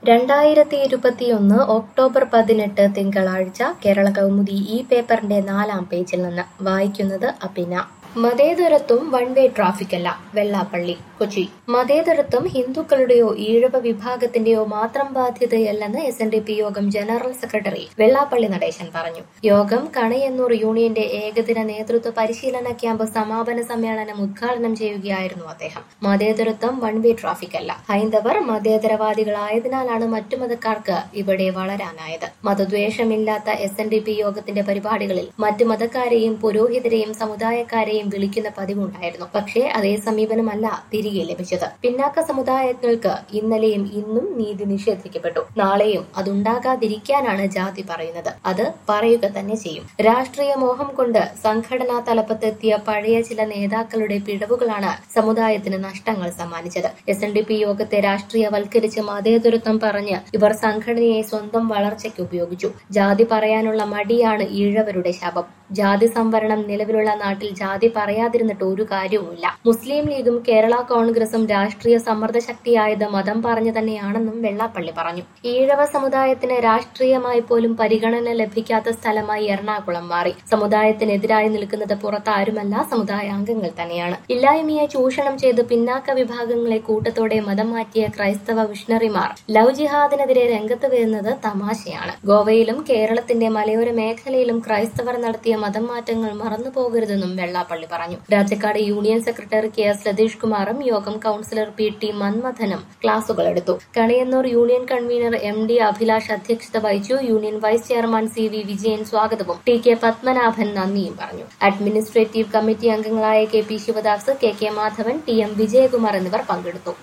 രണ്ടായിരത്തി ഇരുപത്തിയൊന്ന് ഒക്ടോബർ പതിനെട്ട് തിങ്കളാഴ്ച കേരള കൗമുദി ഈ പേപ്പറിന്റെ നാലാം പേജിൽ നിന്ന് വായിക്കുന്നത് അപിന മതേതരത്വം വൺ വേ ട്രാഫിക് അല്ല വെള്ളാപ്പള്ളി കൊച്ചി മതേതരത്വം ഹിന്ദുക്കളുടെയോ ഈഴവ വിഭാഗത്തിന്റെയോ മാത്രം ബാധ്യതയല്ലെന്ന് എസ് എൻ ഡി പി യോഗം ജനറൽ സെക്രട്ടറി വെള്ളാപ്പള്ളി നടേശൻ പറഞ്ഞു യോഗം കണയന്നൂർ യൂണിയന്റെ ഏകദിന നേതൃത്വ പരിശീലന ക്യാമ്പ് സമാപന സമ്മേളനം ഉദ്ഘാടനം ചെയ്യുകയായിരുന്നു അദ്ദേഹം മതേതരത്വം വൺ വേ ട്രാഫിക് അല്ല ഹൈന്ദവർ മതേതരവാദികളായതിനാലാണ് മറ്റു മതക്കാർക്ക് ഇവിടെ വളരാനായത് മതദ്വേഷമില്ലാത്ത എസ് എൻ ഡി പി യോഗത്തിന്റെ പരിപാടികളിൽ മറ്റു മതക്കാരെയും പുരോഹിതരെയും സമുദായക്കാരെയും വിളിക്കുന്ന പതിവുണ്ടായിരുന്നു പക്ഷേ അതേ സമീപനമല്ല തിരികെ ലഭിച്ചത് പിന്നാക്ക സമുദായങ്ങൾക്ക് ഇന്നലെയും ഇന്നും നീതി നിഷേധിക്കപ്പെട്ടു നാളെയും അതുണ്ടാകാതിരിക്കാനാണ് ജാതി പറയുന്നത് അത് പറയുക തന്നെ ചെയ്യും രാഷ്ട്രീയ മോഹം കൊണ്ട് സംഘടനാ തലപ്പത്തെത്തിയ പഴയ ചില നേതാക്കളുടെ പിഴവുകളാണ് സമുദായത്തിന് നഷ്ടങ്ങൾ സമ്മാനിച്ചത് എസ് എൻ ഡി പി യോഗത്തെ രാഷ്ട്രീയവൽക്കരിച്ച് മതേതരത്വം പറഞ്ഞ് ഇവർ സംഘടനയെ സ്വന്തം വളർച്ചയ്ക്ക് ഉപയോഗിച്ചു ജാതി പറയാനുള്ള മടിയാണ് ഈഴവരുടെ ശാപം ജാതി സംവരണം നിലവിലുള്ള നാട്ടിൽ ജാതി പറയാതിരുന്നിട്ട് ഒരു കാര്യവുമില്ല മുസ്ലിം ലീഗും കേരള കോൺഗ്രസും രാഷ്ട്രീയ സമ്മർദ്ദ ശക്തിയായത് മതം പറഞ്ഞു തന്നെയാണെന്നും വെള്ളാപ്പള്ളി പറഞ്ഞു ഈഴവ സമുദായത്തിന് രാഷ്ട്രീയമായി പോലും പരിഗണന ലഭിക്കാത്ത സ്ഥലമായി എറണാകുളം മാറി സമുദായത്തിനെതിരായി നിൽക്കുന്നത് പുറത്താരുമല്ല സമുദായാംഗങ്ങൾ തന്നെയാണ് ഇല്ലായ്മയെ ചൂഷണം ചെയ്ത് പിന്നാക്ക വിഭാഗങ്ങളെ കൂട്ടത്തോടെ മതം മാറ്റിയ ക്രൈസ്തവ മിഷണറിമാർ ലവ് ജിഹാദിനെതിരെ രംഗത്ത് വരുന്നത് തമാശയാണ് ഗോവയിലും കേരളത്തിന്റെ മലയോര മേഖലയിലും ക്രൈസ്തവർ നടത്തിയ മതം മാറ്റങ്ങൾ മറന്നു പോകരുതെന്നും വെള്ളാപ്പള്ളി പറഞ്ഞു Rajakkad union secretary K S Satheesh കുമാറും യോഗം കൌൺസിലർ പി ടി മന്മഥനും ക്ലാസുകൾ എടുത്തു Kaniyannur union convener M D Abhilash അധ്യക്ഷത വഹിച്ചു union vice chairman C V Vijayan സ്വാഗതവും ടി കെ പത്മനാഭൻ നന്ദിയും പറഞ്ഞു അഡ്മിനിസ്ട്രേറ്റീവ് കമ്മിറ്റി അംഗങ്ങളായ K P Sivadas K K Madhavan T M Vijayakumar എന്നിവർ പങ്കെടുത്തു